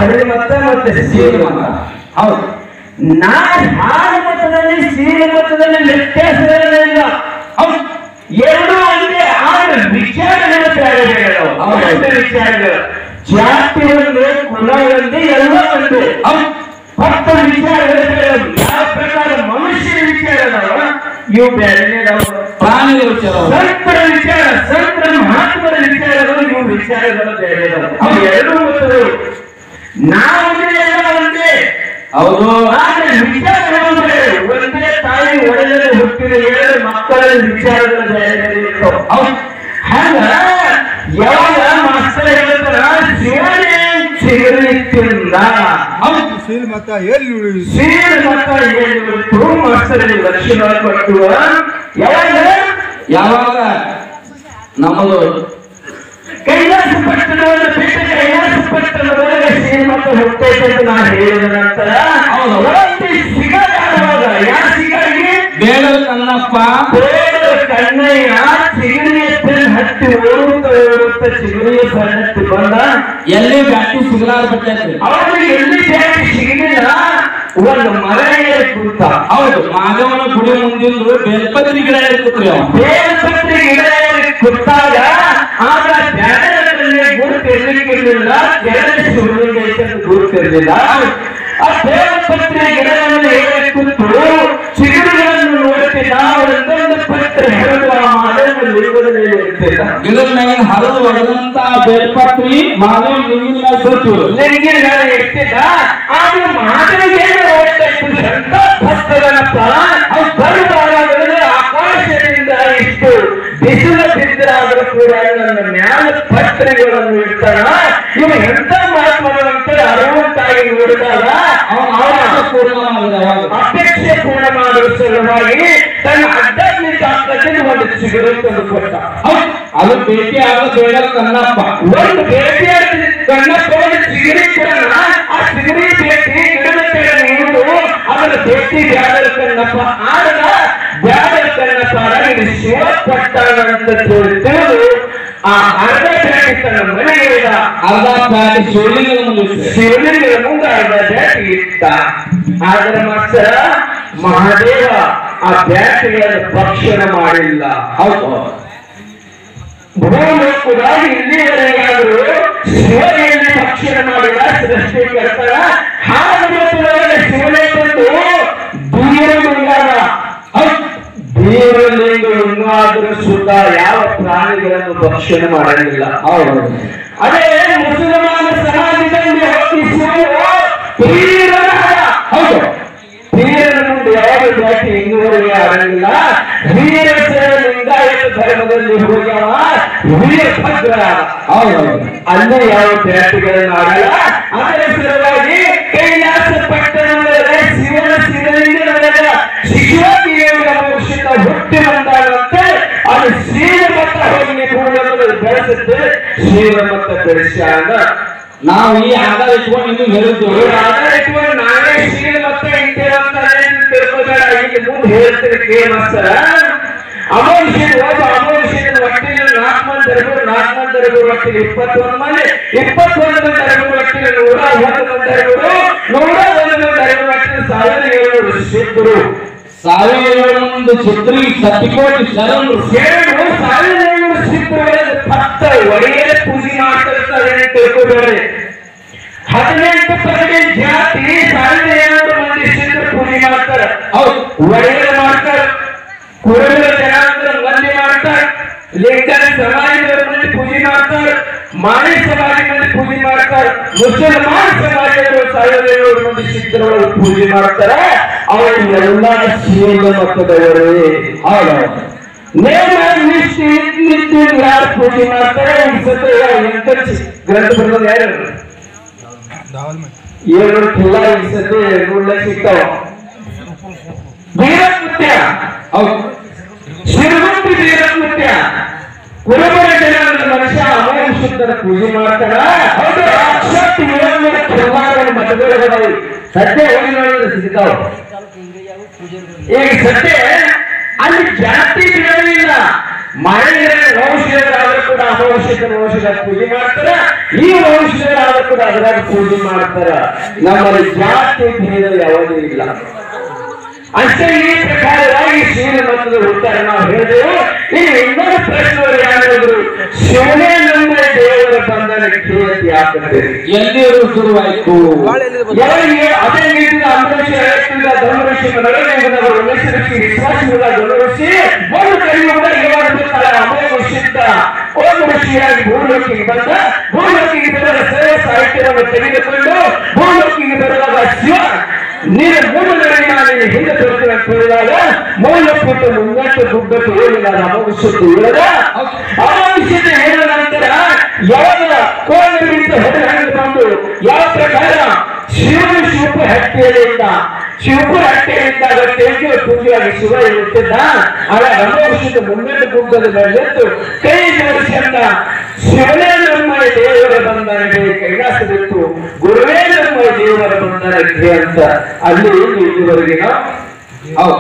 ಹಳ್ಳಿ ಮತ ಮತ್ತೆ ಸೀರೆ ಮತ ಹೌದು ನಾ ಹಾಡು ಮತದಲ್ಲಿ ಸೀರೆ ಮತದಲ್ಲಿ ವ್ಯತ್ಯಾಸಗಳಿಲ್ಲ ಹೌದು ಎರಡು ಒಂದೇ ಆದ್ರೆ ವಿಚಾರಗಳು ಬೇರೆ ಬೇರೆ ಅದಾವು. ಅವರದ್ದೇ ವಿಚಾರಗಳು ಜಾತಿ ಒಂದೇ ಕುಲ ಒಂದೇ ಎಲ್ಲ ಒಂದೇ ಹೌದು ಭಕ್ತ ವಿಚಾರಗಳು ಬೇರೆ ಅದಾವು. ಯಾವ ಪ್ರಕಾರ ಮನುಷ್ಯನ ವಿಚಾರ ಅದಾವ ಇವು ಬೇರೆ ಅದಾವ ಪ್ರಾಣಿಗಳ ವಿಚಾರ ಹೌದು. ಸಂತರ ವಿಚಾರ ಸಂತರ ಮಹಾತ್ಮರ ವಿಚಾರಗಳು ಇವು ವಿಚಾರಗಳು ಬೇರೆ ಅದಾವ. ಅವು ಎರಡೂ ಗೊತ್ತದವು ನಾವು ಎಲ್ಲ ಒಂದೇ ಹೌದು ಆದ್ರೆ ವಿಚಾರಗಳು ಬೇರೆ ಒಂದೇ ತಾಯಿ ಒಳಗಡೆ ಹುಟ್ಟಿದ ಏಳು ಮಕ್ಕಳ ವಿಚಾರಗಳು ಬೇರೆ ಬೇರೆ ಇರ್ತಾವ ಹೌದು ಹಂಗ ಯಾವಾಗ ಮಾಸ್ತರ ಹೇಳ್ತಾರ ಶಿವನೇ ಚಿಗರಿ ತಿಂದ ಹೌದು ಸೀಲ್ ಮತ ಎಲ್ಲಿ ಉಳಿಯಿತು? ಸೀರೆ ಮತ ಹೇಳಿಬಿಟ್ಟು ಮಾಸ್ತರಿಗೆ ಲಕ್ಷಣ ಕೊಟ್ಟು ಯಾವಾಗ ಯಾವಾಗ ನಮ್ಮದು ಕೈಲಾಸ ಪಟ್ಟಣವನ್ನು ಬಿಟ್ಟು ಕೈಲಾಸ ಪಟ್ಟಣದೊಳಗೆ ಶ್ರೀಮಂತ ಹುಟ್ಟೈತೆ ಅಂತ ನಾನು ಹೇಳಿದ ನಂತರ ಹೌದು. ಒಂದು ಸಿಗಲಾರವಾಗ ಯಾರ ಸಿಗಾಗಿ ಬೇಡದ ಕನ್ನಪ್ಪ ಬೇಡ ಕಣ್ಣಯ್ಯ ಚಿಗರಿಯ ಪೆನ್ ಹತ್ತಿ ಓಡುತ್ತ ಓಡುತ್ತ ಚಿಗರಿಯ ಪೆನ್ ಹತ್ತಿ ಬಂದ ಎಲ್ಲಿ ಬ್ಯಾಟಿ ಸಿಗಲಾರ ಬಿಟ್ಟೈತ್ರಿ ಅವನಿಗೆ ಎಲ್ಲಿ ಬ್ಯಾಟಿ ಸಿಗಲಿಲ್ಲ ಒಂದು ಮರ ಏರಿ ಕೂತ ಹೌದು ಮಾಧವನ ಗುಡಿ ಮುಂದಿಂದು ಬೇಲ್ಪತ್ರಿ ಗಿಡ ಇರ್ತೈತ್ರಿ ಅವ ಬೇಲ್ಪತ್ರೆ ಗಿಡ ಏರಿ ಕೂತಾಗ ಆಗ ಬ್ಯಾಡರಲ್ಲಿ ಗುರುತಿರ್ಲಿಕ್ಕಿರ್ಲಿಲ್ಲ ಎರಡು ಶಿವಲಿಂಗ ಐತೆ ಅಂತ ಗುರುತಿರ್ಲಿಲ್ಲ ಆ ಬೇಲ್ಪತ್ರೆ ಗಿಡವನ್ನು ಏರಿ ಕೂತು ಚಿಗುರುಗಳನ್ನು ನೋಡುತ್ತಿದ್ದ ಒಂದೊಂದು ಪತ್ರೆ ಹರಿದು ಆ ಮಾದರಿನ ಲಿಂಗದ ಮೇಲೆ ಇರ್ತಿದ್ದ ಗಿಡದ ಮ್ಯಾಗಿನ ಹರಿದು ಒಡೆದಂತ ಬೇಲ್ಪತ್ರಿ ಮಾಧವ ಲಿಂಗಿನ ಬರ್ತೀವಿ ಲಿಂಗಿನ ಇರ್ತಿದ್ದ ಆಗ ಮಾದರಿಗೆ ಎಂತ ಭಕ್ತರನಪ್ಪ ಅವ್ರು ಬರುವಾಗ ಆಕಾಶದಿಂದ ಇಷ್ಟು ಬಿಸಿಲು ಬಿದ್ದರಾದ್ರೂ ಕೂಡ ನನ್ನ ಮ್ಯಾಲ ಪತ್ರಿಗಳನ್ನು ಇಡ್ತಾರ ಇವ ಎಂತ ಮಹಾತ್ಮರಂತ ಅರಿವಂತಾಗಿ ನೋಡಿದಾಗ ಅವನ ಆವಾಸ ಪೂರ್ಣವಾಗಿದೆ ಅವಾಗ ಅಪೇಕ್ಷೆ ಪೂರ್ಣ ಮಾಡುವ ಸಲುವಾಗಿ ತನ್ನ ಆಧ್ಯಾತ್ಮಿಕ ಆತ್ಮಕ್ಕೆ ಒಂದು ಚಿಗುರು ತಂದು ಕೊಟ್ಟ ಹೌದು ಅದು ಭೇಟಿ ಆಗ ಬೇಡ ಕನ್ನಪ್ಪ ಒಂದು ಭೇಟಿಯ ಕಣ್ಣಪ್ಪನ ಚಿಗರಿ ಕೊಡೋಣ ಆ ಚಿಗರಿ ಭೇಟಿ ಗಿಡದ ಕಡೆ ನೀಡು ಅದರ ಭೇಟಿ ಬ್ಯಾಡರ ಕಣ್ಣಪ್ಪ ಆಡಲ ಬ್ಯಾಡರ ಕಣ್ಣಪ್ಪ ಇದು ಶಿವ ಪಟ್ಟಾಣ ಅಂತ ತಿಳಿ- ತಿಳಿದು ಆ ಅರ್ಧ ಭೇಟಿ ತನ್ನ ಮನೆಗೆ ಇಡ ಅರ್ಧ ಪ್ಯಾಟಿ ಶಿವಲಿಂಗದ ಮುಂದೆ ಶಿವಲಿಂಗದ ಮುಂದೆ ಅರ್ಧ ಭೇಟಿ ಇಟ್ಟ ಆದರೆ ಮಾತ್ರ ಮಹಾದೇವ ಆ ಬ್ಯಾಟಿಗಳನ್ನು ಭಕ್ಷಣ ಮಾಡಿಲ್ಲ ಹೌದು ಭೂಲೋಕದಾಗ ಇಲ್ಲಿವರೆಗಾದರೂ ಶಿವನಲ್ಲಿ ಭಕ್ಷಣ ಮಾಡಿದ ಸೃಷ್ಟಿಕರ್ತರ ಹಾಗೆ ಶಿವನೇ ಬಂದು ಬೀರಲಿಂಗನ ಬೀರಲಿಂಗ ಇನ್ನಾದರೂ ಸುತ್ತ ಯಾವ ಪ್ರಾಣಿಗಳನ್ನು ಭಕ್ಷಣೆ ಮಾಡಲಿಲ್ಲ ಹೌದು ಅದೇ ಮುಸಲ್ಮಾನ ಸಮಾಜದಲ್ಲಿ ಹೋಗಿ ಶಿವನು ಬೀರನ ಹೌದು ಬೀರನ ಮುಂದೆ ಯಾವಾಗ ಜಾತಿ ಇನ್ನುವರೆಗೆ ಆಗಲಿಲ್ಲ ವೀರ ಲಿಂಗಾಯತ ಧರ್ಮದಲ್ಲಿ ಹೋಗ್ಯಾವ ವೀರಭದ್ರ ಹೌದು ಅಲ್ಲೇ ಯಾವ ಜಾತಿಗಳನ್ನು ಆಗಲ್ಲ ಅದರ ಸಲುವಾಗಿ ಕೈಲಾಸ ಪಟ್ಟಣದಲ್ಲಿ ಶಿವನ ಶಿವಲಿಂಗದ ಶಿಶುವತಿಯಿಂದ ಮೋಕ್ಷಿತ ಹುಟ್ಟಿ ಬಂದಾಗಂತೆ ಅದು ಶ್ರೀಮಂತ ಹೋಗಿ ಪೂರ್ಣದಲ್ಲಿ ಬೆಳೆಸುತ್ತೆ ಶ್ರೀಮಂತ ಬೆಳೆಸಾಗ ನಾವು ಈ ಆಧಾರ ಇಟ್ಕೊಂಡು ನಿಮ್ಗೆ ಹೇಳಿದ್ವಿ ಇವ್ರ ಆಧಾರ ಇಟ್ಕೊಂಡು ನಾವೇ ಶ್ರೀಮಂತ ಇದ್ದೇವೆ ಅಂತ ಅದೇನು ತಿಳ್ಕೊಬೇಡ ಈಗ ಮುಂದೆ ಹೇಳ್ತೀನಿ ಕೇಮಸ್ತರ ಅಮೋಷನ್ ಒಬ್ಬ ಅಮೋಷನ್ ಒಟ್ಟಿಗೆ ನಾಲ್ಕು ಮಂದಿ ದರ್ಬರು ನಾಲ್ಕು ಮಂದಿ ದರ್ಬರು ಒಟ್ಟಿಗೆ ಇಪ್ಪತ್ತೊಂದು ಮಂದಿ ಇಪ್ಪತ್ತೊಂದು ಮಂದಿ ದರ್ಬರು ಒಟ್ಟಿಗೆ ನೂರ ಒಂದು ಮಂದಿ ದರ್ಬರು ನೂರ ಒಂದು ಮಂದಿ ದರ್ಬರು ಒಟ್ಟಿಗೆ ಸಾವಿರದ ಏಳುನೂರು ಸಿದ್ಧರು ಸಾವಿರ ಏಳು ಮಂದಿ ಚಿತ್ರಿ ಸತಿಕೋಟಿ ಶರಣರು ಸೇರು ಸಾವಿರದ ಏಳುನೂರು ಸಿದ್ಧರು ಭಕ್ತ ಒಡೆಯೇ ಪೂಜೆ ಮಾಡ್ತಿರ್ತಾರೆ ಅಂತ ತಿಳ್ಕೊಬೇಡ್ರಿ ಹದಿನೆಂಟು ಪರ್ಸೆಂಟ್ ಜಾತಿ ಸಾವಿರದ ಏಳ್ನೂರು ಮಂದಿ ಸಿದ್ಧರು ಪೂಜೆ ಮಾಡ್ತಾರೆ ಹೌದು ಒಡೆಯರು ಮಾಡ್ತಾರೆ ಕುರುಬರ ಜನಾಂತರ ಮಂದಿ ಮಾಡ್ತಾರೆ ಲಿಂಗನ ಸಮಾಜದವರು ಮಂದಿ ಪೂಜೆ ಮಾಡ್ತಾರೆ ಮಾಳಿ ಸಮಾಜ ಮಂದಿ ಪೂಜೆ ಮಾಡ್ತಾರೆ ಮುಸಲ್ಮಾನ್ ಸಮಾಜದವರು ಸಾವಿರದ ಏಳ್ನೂರು ಮಂದಿ ಸಿದ್ಧರೊಳಗೆ ಪೂಜೆ ಮಾಡ್ತಾರೆ ಅವರು ಎಲ್ಲ ಶ್ರೀಲ ಮತದವರೇ ಹೌದೌದು ನೇಮ ನಿಷ್ಠೆ ನಿತ್ಯ ಯಾರು ಪೂಜೆ ಮಾಡ್ತಾರೆ ಈ ಸತಿ ಎಂತ ಗ್ರಂಥ ಬರೆದದ್ದು ಯಾರು ದಾವಲ್ ಮೈ ಏಳು ಕಿಲ್ಲ ಈ ಸತಿ ಗುಳ್ಳ ಸಿಗ್ತಾವ ವೀರಕೃತ್ಯ ಹೌದು ಶಿರಗುತ್ತಿ ವೀರಕೃತ್ಯ ಕುರುಬರ ಜನಾಂಗದ ಮನುಷ್ಯ ಅಮೋಘ ಶುದ್ಧರ ಪೂಜೆ ಮಾಡ್ತಾರ ಹೌದು ಸಾಕ್ಷಾತ್ ವಿಳಂಬರ ಕಿಲ್ಲಾರನ ಮತಗಳು ಸದ್ಯ ಹೋಗಿ ನೋಡಿದ್ರೆ ಸಿಗ್ತಾವ ಈಗ ಸದ್ಯ ಅಲ್ಲಿ ಜಾತಿ ಬಿಡಲಿಲ್ಲ ಮಹಿಳೆಯರ ವಂಶಜರಾದ್ರೂ ಕೂಡ ಅಮೌಷಧ ವಂಶದ ಪೂಜೆ ಮಾಡ್ತಾರ ಈ ವಂಶಜರಾದ್ರೂ ಕೂಡ ಅದರಾಗ ಪೂಜೆ ಮಾಡ್ತಾರ ನಮ್ಮಲ್ಲಿ ಜಾತಿ ಭೇದ ಯಾವುದೂ ಇಲ್ಲ ಅಷ್ಟೇ ಈ ಪ್ರಕಾರವಾಗಿ ಶ್ರೀಮಂತದ ಉತ್ತರ ನಾವು ಹೇಳಿದೆವು ಈಗ ಇನ್ನೊಂದು ಪ್ರಶ್ನೆ ಯಾರಾದ್ರು ಶಿವನೇ ನಮ್ಮ ದೇವರ ಬಂಧನ ಕೇಳತಿ ಆಗ್ತದೆ ಎಲ್ಲಿಯೂ ಶುರುವಾಯ್ತು ಯಾರಿಗೆ ಅದೇ ರೀತಿಯ ಅಂಬರೀಷ ಹೇಳ್ತಿದ್ದ ಧರ್ಮಋಷಿ ನರವೇಂದ್ರನವರು ಉಮೇಶ ಋಷಿ ವಿಶ್ವಾಸವುಳ್ಳ ಧನುಋಷಿ ಒಂದು ಕೈಯಿಂದ ಇವಾಗ ಬರ್ತಾರೆ ಅಮೋಘ ಋಷಿಯಿಂದ ಒಂದು ಋಷಿಯಾಗಿ ಭೂಲೋಕಿಗೆ ಬಂದ ಭೂಲೋಕಿಗೆ ಬರುವ ಸೇವೆ ಸಾಹಿತ್ಯವನ್ನು ತೆಗೆದುಕೊಂಡು ಭೂಲೋಕಿಗೆ ಬರುವಾಗ ಶಿವ ನೀನು ಮೂರು ನಡೆಯ ನೀನು ಹಿಂದೆ ಬರ್ತೀನಿ ಅಂತ ಹೇಳಿದಾಗ ಮೂಲ ಪುಟ್ಟ ಮುಂಗಟ್ಟು ಗುಡ್ಡಟ್ಟು ಹೇಳಿಲ್ಲ ಅಮೋಘ ಹೇಳದ ಅಮೋಘ ಹೇಳಿದ ನಂತರ ಯಾವಾಗ ಕೋಣ ರೀತಿ ಹೊಡೆ ಹಂಗೆ ಬಂದು ಯಾವ ಪ್ರಕಾರ ಶಿವನ ಶಿವಪ ಹಟ್ಟಿಯಲ್ಲಿದ್ದ ಶಿವಪುರ ಹಟ್ಟಿಯಲ್ಲಿದ್ದಾಗ ತೆಗೆ ಪೂಜೆಯಾಗಿ ಶಿವ ಇರುತ್ತಿದ್ದ ಆಗ ಅಮೋಘ ಮುಂಗಟ್ಟು ಗುಡ್ಡದ ಮೇಲೆದ್ದು ಕೈ ಜೋಡಿಸಿಂದ ಶಿವನೇ ನಮ್ಮ ದೇವರ ಬಂಧನಕ್ಕೆ ಕೈಲಾಸವಿತ್ತು ಗುರುವೇ ನಮ್ಮ ದೇವರ ಬಂಧನಕ್ಕೆ ಅಂತ ಅಲ್ಲಿ ಇಲ್ಲಿವರೆಗಿನ ಹೌದು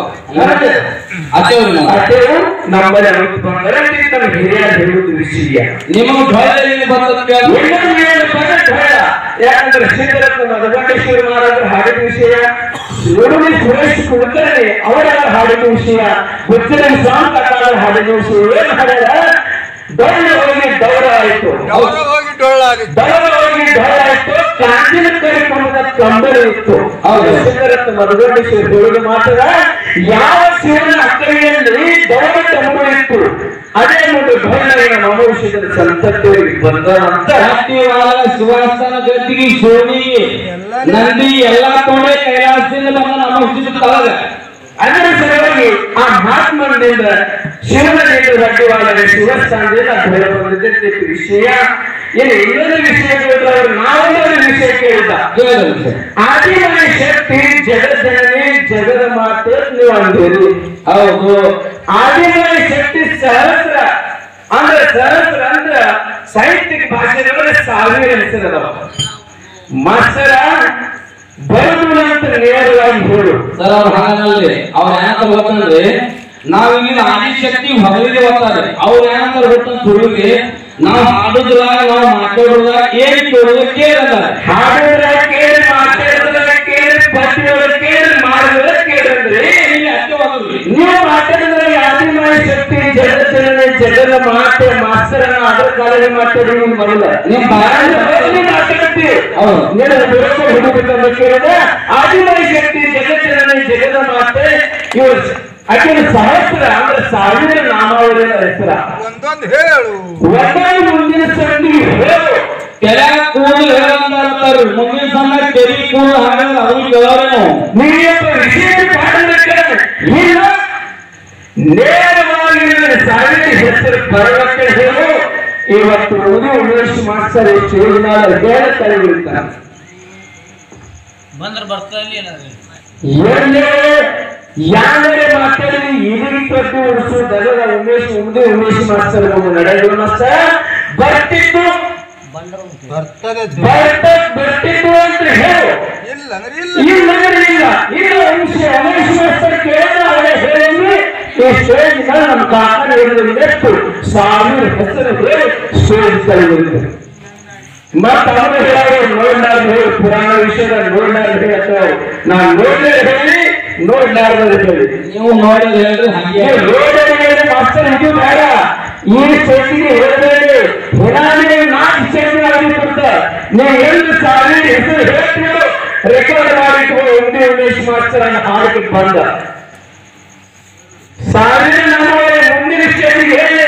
ಅದೇವ್ರಿ ನಾವು. ಅದೇವು ನಮ್ಮಲ್ಲಿ ಅನುಭವ ನಮ್ಮ ಹಿರಿಯ ಹೇಳುವುದು ವಿಷಯ ನಿಮಗೆ ಧ್ವಜದಲ್ಲಿ ಬರ್ತದ ಕೇಳಿ ಇನ್ನೊಂದು ಏನಪ್ಪ ಅಂದ್ರೆ ಭಯ. ಯಾಕಂದ್ರೆ ಸಿದ್ಧರತ್ನ ಮಧುಗಂಡೇಶ್ವರ ಮಹಾರಾಜರು ಹಾಡಿದ ವಿಷಯ ಉಡುಪಿ ಸುರೇಶ್ ಕುಲಕರ್ಣಿ ಅವರ ಹಾಡಿದ ವಿಷಯ ಗುಜ್ಜರ ಸ್ವಾಮಿ ಕಾಲ ಹಾಡಿದ ವಿಷಯ ಏನ್ ಹಾಡ್ಯಾರ ದೌಡ ಹೋಗಿ ದೌಡ ಆಯ್ತು ಡೌರ ಹೋಗಿ ಡೊಳ್ಳಾಗಿತ್ತು ದೌಡ ಹೋಗಿ ದೌಡ ಆಯ್ತು ಕಾಂಜಿನ ಕರಿಕೊಂಡ ಕಂಬಳಿ ಇತ್ತು ಹೌದು. ಸಿದ್ಧರತ್ನ ಮಧುಗಂಡೇಶ್ವರ ಹೇಳಿದ ಮಾತದ ಯಾವ ಶಿವನ ಅಕ್ಕರೆಯಲ್ಲಿ ದೌಡ ಕಂಬಳಿ ಇತ್ತು ಅದೇ ಒಂದು ಧೋರಣೆಯ ಮಹೋಷಧದ ಸಂತತಿಯವರಿಗೆ ಬಂದ ಅಂತ ಸತ್ಯವಾದ ಸುವಾಸನ ಜೊತೆಗೆ ಸೋನಿ ನಂದಿ ಎಲ್ಲಾ ಕೊಂಡೆ ಕೈಲಾಸದಿಂದ ಬಂದ ನಮ್ಮ ತಳಗ ಅದರ ಸಲುವಾಗಿ ಆ ಮಹಾತ್ಮನಿಂದ ಶಿವನಿಂದ ರಡ್ಡವಾದ ಶಿವಸ್ಥಾನದಿಂದ ಹೊರ ಬಂದಿದ್ದ ವಿಷಯ ಇನ್ನು ಇನ್ನೊಂದು ವಿಷಯ ಕೇಳಿದ್ರೆ ಅವರು ನಾವೊಂದು ವಿಷಯ ಕೇಳಿದ ಕೇಳಿದ್ರಿ ಸರ್ ಆದಿಮಯ ಶಕ್ತಿ ಜಗಜ್ಜನನಿ ಜಗದ ಮಾತೆ ನೀವು ಅಂದಿರಿ ಹೌದು ಆದಿಮಯ ಶಕ್ತಿ ಸಹಸ್ರ ಅಂದ್ರೆ ಸಹಸ್ರ ಅಂದ್ರ ಸಾಹಿತ್ಯಿಕ ಭಾಷೆದೊಳಗೆ ಸಾವಿರ ಹೆಸರದವ ಮತ್ಸರ ಬರುದು ಅಂತ ನೇರವಾಗಿ ಹೇಳು ಸರ್ ಅವ್ರ ಹಾಗಲ್ಲಿ ಅವ್ರ ಏನಂತ ಗೊತ್ತಂದ್ರೆ ನಾವ್ ಇಲ್ಲಿ ಆದಿಶಕ್ತಿ ಹೊರಗೆ ಬರ್ತಾರೆ ಅವ್ರ ಏನಂತ ಗೊತ್ತ ಸುರುವಿಗೆ ನಾವು ಹಾಡುದ್ರಾಗ ನಾವು ಮಾತಾಡೋದ್ರಾಗ ಏನ್ ಕೇಳೋದು ಕೇಳಂತಾರೆ ಹಾಡುದ್ರ ಕೇಳಿ ಮಾತಾಡಿದ್ರ ಕೇಳಿ ಪತಿಯೊಳ ಕೇಳಿ ಮಾಡಿದ್ರ ಕೇಳಿದ್ರಿ ಇಲ್ಲಿ ಅಷ್ಟೇ ಹೋಗೋದ್ರಿ. ನೀವು ಮಾತಾಡಿದ್ರೆ ಆದಿಮಯ ಶಕ್ತಿ ಜಗತ್ತಿನ ಜಗದ ಮಾತೆ ಮಾಸ್ತರನ್ನ ಅದರ ಕಾಲದಲ್ಲಿ ಮಾತಾಡಿ ನೀವು ಬರಲ್ಲ ನೀವು ಬಾಯಲ್ಲಿ ಮಾತಾಡ್ತೀವಿ ಹೌದು. ನೀನು ಬೆಳಕು ಹುಡುಗಬೇಕಂತ ಕೇಳಿದ್ರೆ ಆದಿಮಯ ಶಕ್ತಿ ಜಗತ್ತಿನ ಜಗದ ಮಾತೆ ಇವರು ಆಕೆಯ ಸಹಸ್ರ ಅಂದ್ರೆ ಸಾವಿರ ನಾಮಾವಳಿಯ ಹೆಸರ ಒಂದೊಂದು ಹೇಳು ಒಂದೇ ಮುಂದಿನ ಸಂದಿಗೆ ಹೇಳು ಕೆಳಗ ಕೂದಲು ಹೇಳಂತಾರ ಮುಂದಿನ ಸಮಯ ತೆರಿ ಕೂದಲು ಹಾಗಲ್ಲ ಅದನ್ನ ಕೇಳೋರೇನು ನೀಯಪ್ಪ ವಿಶೇಷ ಪಾಠಕ್ಕೆ ಇಲ್ಲ ನೇರವಾಗಿ ನಿನ್ನ ಸಾವಿರ ಹೆಸರು ಬರಲಕ್ಕೆ ಹೇಳು ಇವತ್ತು ಉದಿ ಉಮೇಶ್ ಮಾಸ್ತರ್ ಎಷ್ಟು ಯೋಜನಾದ ಹೇಳ ತಲೆಗಿರ್ತಾರೆ ಬಂದ್ರೆ ಬರ್ತಾ ಇಲ್ಲ ಎಲ್ಲೇ ಯಾರೇ ಮಾತಾಡಿ ಇಡೀ ಕಟ್ಟು ಉಳಿಸು ದಗದ ಉಮೇಶ್ ಉಮ್ದಿ ಉಮೇಶ್ ಮಾಸ್ತರ್ ಒಂದು ನಡೆಯುವ ಮಾಸ್ತರ್ ಬರ್ತಿತ್ತು ಬರ್ತದೆ ಬರ್ತ ಬರ್ತಿತ್ತು ಅಂತ ಹೇಳು ಇಲ್ಲ ಅಂದ್ರೆ ಇಲ್ಲ ಇಲ್ಲ ಅಂದ್ರೆ ಇಲ್ಲ ಇಲ್ಲ ಅಂಶ ಉಮೇಶ್ ಮಾಸ್ತರ್ ಕೇಳಿದ ಅವರೇ ಹೇಳಿ ಈ ಸ್ಟೇಜ್ ಮೇಲೆ ನಮ್ಮ ಕಾಕನ ಹೇಳಿದ್ರು ಎಷ್ಟು ಸಾವಿರ ಹೆಸರು ಹೇಳಿ ಸ್ಟೇಜ್ ತಲೆಗಿರುತ್ತೆ ಮತ್ತ ಅವರು ಹೇಳೋರು ನೋಡ್ಲಾರ್ದು ಹೇಳಿ ಪುರಾಣ ವಿಷಯದ ನೋಡ್ಲಾರ್ದು ಹೇಳ್ತಾವೆ ನಾನು ನೋಡ್ಲೇ ಹೇಳಿ ನೋಡ್ಲಾರ್ದು ಹೇಳಿ ನೀವು ನೋಡಿದ್ರೆ ಹೇಳ್ರಿ ಹಂಗೆ ರೋಡಲ್ಲಿ ಮಾಸ್ತರ್ ಇದು ಬೇಡ ಈ ಸ್ಟೇಜಿಗೆ ಹೇಳಬೇಡಿ ಹುನಾನಿಗೆ ನಾಲ್ಕು ಸ್ಟೇಜ್ ಆಗಿರ್ತಂತ ನೀವು ಎಂದು ಸಾವಿರ ಹೆಸರು ಹೇಳ್ತೀರೋ ರೆಕಾರ್ಡ್ ಮಾಡಿಟ್ಟು ಒಂದೇ ಉಮೇಶ್ ಮಾಸ್ತರ್ ಅನ್ನ ಹಾಡಕ್ಕೆ ಬಂದ ಸಾವಿರ ನಮ್ಮ ಮುಂದಿನ ಸ್ಟೇಜಿಗೆ ಹೇಳಿ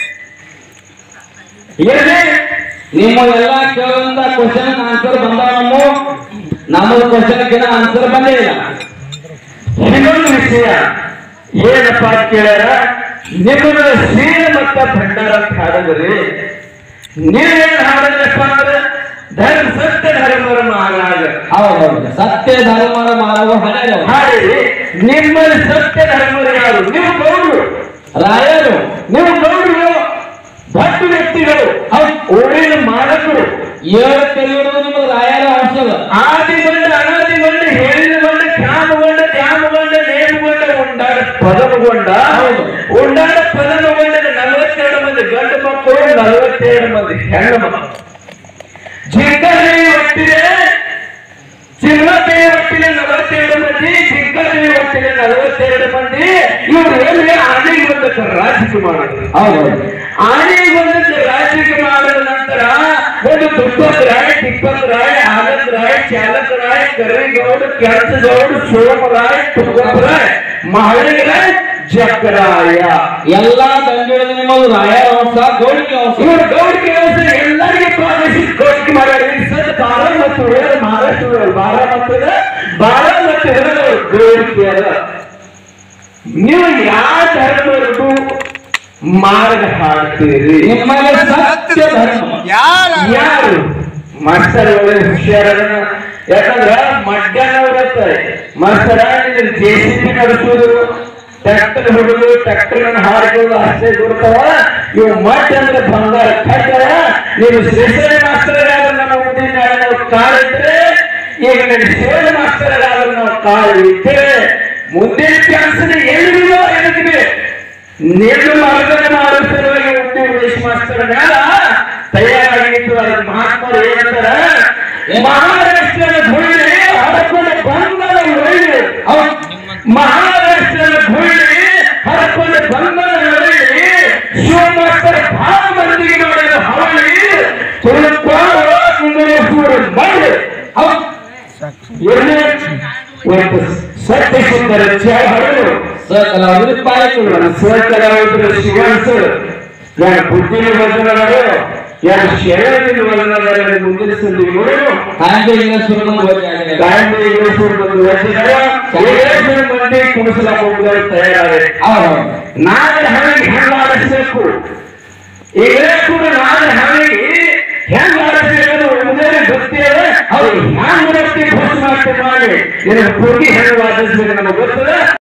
ಹೇಳಿ ನಿಮ್ಮ ಎಲ್ಲ ಕೇಳಿದ ಕ್ವಶನ್ ಆನ್ಸರ್ ಬಂದಾವ ನಮ್ಮ ನಮ್ಮ ಕ್ವಶನ್ ಆನ್ಸರ್ ಬಂದೇ ಇಲ್ಲ ಇನ್ನೊಂದು ವಿಷಯ ಏನಪ್ಪ ಅಂತ ಕೇಳ್ಯಾರ ನಿಮ್ಮನ್ನ ಸೀರೆ ಮತ್ತ ಭಂಡಾರ ಅಂತ ಹಾಡಿದ್ರಿ ನೀವೇನ್ ಹಾಡಿದ್ರಪ್ಪ ಅಂದ್ರೆ ಧರ್ಮ ಸತ್ಯ ಧರ್ಮರ ಮಹಾರಾಜ ಹೌದೌದು ಸತ್ಯ ಧರ್ಮದ ಮಾಡುವ ಹಳೆಯ ಹಾಡಿರಿ ನಿಮ್ಮಲ್ಲಿ ಸತ್ಯ ಧರ್ಮರು ಯಾರು ನೀವು ಗೌಡ್ರು ರಾಯರು ನೀವು ಗೌಡ್ರು ಭಕ್ತ ವ್ಯಕ್ತಿಗಳು ಹೌದು ಊರಿನ ಮಾಲಕರು ಏಳು ತೆರೆಯುವುದು ನಿಮಗೆ ರಾಯರ ಔಷಧ ಆದಿಗೊಂಡ ಅನಾದಿಗೊಂಡ ಹೇಳಿದಗೊಂಡ ಧ್ಯಾನಗೊಂಡ ಧ್ಯಾನಗೊಂಡ ನೇಮಗೊಂಡ ಉಂಡಾಡ ಪದಮಗೊಂಡ ಹೌದು. ಉಂಡಾಡ ಪದಮಗೊಂಡ ನಮ್ಮ ಹೆಣ್ಣು ಮಕ್ಕಳು ಜಿಂಕದೇವಿ ಒಟ್ಟಿಗೆ ಚಿನ್ನದೇವಿ ಒಟ್ಟಿಗೆ ನಲವತ್ತೆರಡು ಮಂದಿ ಜಿಂಕದೇವಿ ಒಟ್ಟಿಗೆ ನಲವತ್ತೆರಡು ಮಂದಿ ಇವರು ಎಲ್ಲಿ ಆನೆಗೆ ಬಂದಕ್ಕೆ ರಾಜಕೀಯ ಮಾಡಿದ್ರು ಹೌದು ಆನೆಗೆ ಬಂದಕ್ಕೆ ರಾಜಕೀಯ ಮಾಡಿದ ನಂತರ ಒಂದು ದುಪ್ಪತ್ ರಾಯ್ ಟಿಪ್ಪತ್ ರಾಯ್ ಆನಂದ್ ರಾಯ್ ಚಾಲಕ್ ರಾಯ್ ಕರಿಗೌಡ ಕೆಂಚಗೌಡ ಸೋಮರಾಯ್ ತುಪ್ಪತ್ ರಾಯ್ ಮಹಳಿಗೆ ರಾಯ್ ಜಕ್ಕರಾಯ ಎಲ್ಲಾ ದಂಡಿಳಿದ ನಿಮ್ಮದು ರಾಯ ವಂಶ ಗೌಡಿಗೆ ವಂಶ ಇವರು ಗೌಡಿಗೆ ವ್ಯವಸ್ಥೆ ಎಲ್ಲರಿಗೆ ಪ್ರಾದೇಶಿಕ ಕೋರಿಕೆ ಮಾಡಿದ್ರೆ ಸರ್ ಬಾರ ಮತ್ತು ಉಳಿದ ಮಹಾರಾಷ್ಟ್ರ ಬಾರ ಮತ್ತು ಬಾರ ಮತ್ತು ಉಳಿದ ಗೌಡಿಕೆ ಅದ ನೀವು ಯಾವ ಧರ್ಮವರೆಗೂ ಮಾರ್ಗ ಹಾಡ್ತೀರಿ ನಿಮ್ಮಲ್ಲಿ ಸತ್ಯ ಧರ್ಮ ಯಾರ ಯಾರು ಮಾಸ್ತರ್ ಒಳ್ಳೆ ಹುಷಾರ ಯಾಕಂದ್ರ ಮಡ್ಡನವ್ರ ಮಾಸ್ತರ ನೀನು ಜೆ ಸಿ ಬಿ ನಡೆಸೋದು ಟ್ರ್ಯಾಕ್ಟರ್ ಹೊಡೆದು ಟ್ರ್ಯಾಕ್ಟರ್ ಹಾರಿಕೊಂಡು ಅಷ್ಟೇ ಕೊಡ್ತಾವ ಇವು ಮಡ್ ಅಂದ್ರೆ ಬಂಗಾರ ಕಟ್ಟರ ನೀನು ಶ್ರೇಷ್ಠ ಮಾಸ್ತರ್ ನಮ್ಮ ಮುಂದಿನ ನಾಳೆ ನಾವು ಕಾಲಿದ್ರೆ ಈಗ ನೀನು ಸೇವೆ ಮಾಸ್ತರ್ ನಾವು ಕಾಲು ಇಟ್ಟರೆ ಮುಂದಿನ ಕೆಲಸದ ಎಲ್ಲಿದೆಯೋ ಎಲ್ಲಿದೆ ನೀನು ಮಾರ್ಗದ ಮಾಡೋ ಸಲುವಾಗಿ ಉಂಟು ಉಮೇಶ್ ಮಾಸ್ತರ್ ಮೇಲ ತಯಾರಾಗಿತ್ತು ಅದಕ್ಕೆ ಮಹಾತ್ಮರು ಏನಂತಾರ ಮಹಾರಾಷ್ಟ್ರದ ಭೂಮಿ ಹರಕೊಂಡು ಬಂಧನ ಒಳ್ಳೆ ಮಹಾರಾಷ್ಟ್ರದ ಭೂಮಿ ಹರಕೊಂಡು ಬಂಧನ ಒಳ್ಳೆ ಶಿವಮಾಸ್ತರ ಭಾಳ ಮಂದಿಗೆ ಮಾಡಿದ ಹಾವಳಿ ತುಳುಕೊಂಡು ಇಂಗ್ಲಿಷ್ ಮಾಡಿ ಹೌದು ಎಲ್ಲಿ ಒಂದು ಸತ್ಯ ಸುಂದರ ಚಾಹಗಳು ಸಕಲ ಅಭಿಪ್ರಾಯಗಳು ಸಹಕರಾಯಿತು ಶಿವಾಂಸರು ಯಾರ ಬುದ್ಧಿನ ವಚನಗಳು ಯಾರ ಶರಣದ ವಚನಗಳ ಮುಂದಿನ ಸಂಧಿಗಳು ಹಾಗೆ ಈಗ ಸುರುಮನ ಬಗ್ಗೆ ಆಗಿದೆ ಕಾಯಂ ಇಂಗ್ಲೇಶ್ವರ ಬಂದು ವಚನಗಳ ಇಂಗ್ಲೇಶ್ವರ ಮಂದಿ ಕುಣಿಸಲ ಹೋಗುವುದಾಗಿ ತಯಾರಾದೆ ಹೌದು ನಾಳೆ ಹಣೆಗೆ ಹೆಂಗ ಆಡಿಸ್ಬೇಕು ಇಂಗ್ಲೇಶ್ವರ ನಾಳೆ ಹಣೆಗೆ ಹೆಂಗ ಆಡಿಸ್ಬೇಕು ಮುಂದೆ ಗೊತ್ತಿದೆ ಅವ್ರು ಹ್ಯಾಂಗ ಘೋಷಣೆ ಮಾಡಿ ನಿನ್ನ ಪೂರ್ತಿ ಹೆಂಗ ಆಡಿಸ್ಬೇಕು ನಮಗೆ ಗೊತ್ತದ